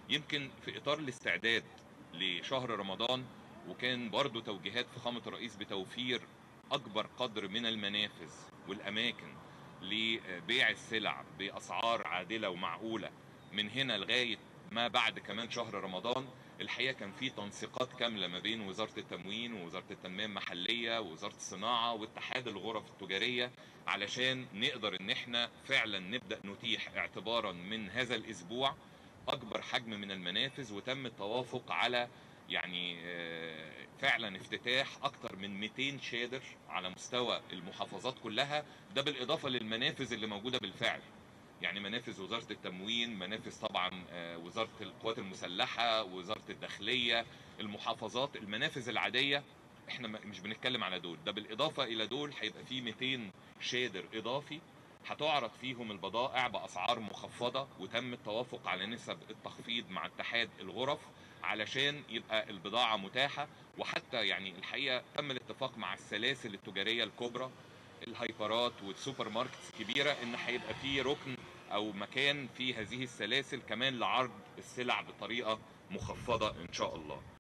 يمكن في اطار الاستعداد لشهر رمضان وكان برضو توجيهات فخامة الرئيس بتوفير اكبر قدر من المنافذ والاماكن لبيع السلع باسعار عادلة ومعقولة من هنا لغاية ما بعد كمان شهر رمضان الحقيقه كان في تنسيقات كامله ما بين وزاره التموين ووزاره التنميه المحليه ووزاره الصناعه واتحاد الغرف التجاريه علشان نقدر ان احنا فعلا نبدا نتيح اعتبارا من هذا الاسبوع اكبر حجم من المنافذ وتم التوافق على يعني آه، فعلا افتتاح اكتر من 200 شادر على مستوى المحافظات كلها ده بالاضافه للمنافذ اللي موجوده بالفعل يعني منافذ وزاره التموين منافذ طبعا آه، وزاره القوات المسلحه وزاره الداخليه المحافظات المنافذ العاديه احنا م- مش بنتكلم على دول ده بالاضافه الى دول هيبقى في 200 شادر اضافي هتعرض فيهم البضائع باسعار مخفضه وتم التوافق على نسب التخفيض مع اتحاد الغرف علشان يبقى البضاعه متاحه وحتى يعني الحقيقه تم الاتفاق مع السلاسل التجاريه الكبرى الهايبرات والسوبر ماركتس كبيره ان هيبقى في ركن او مكان في هذه السلاسل كمان لعرض السلع بطريقه مخفضه ان شاء الله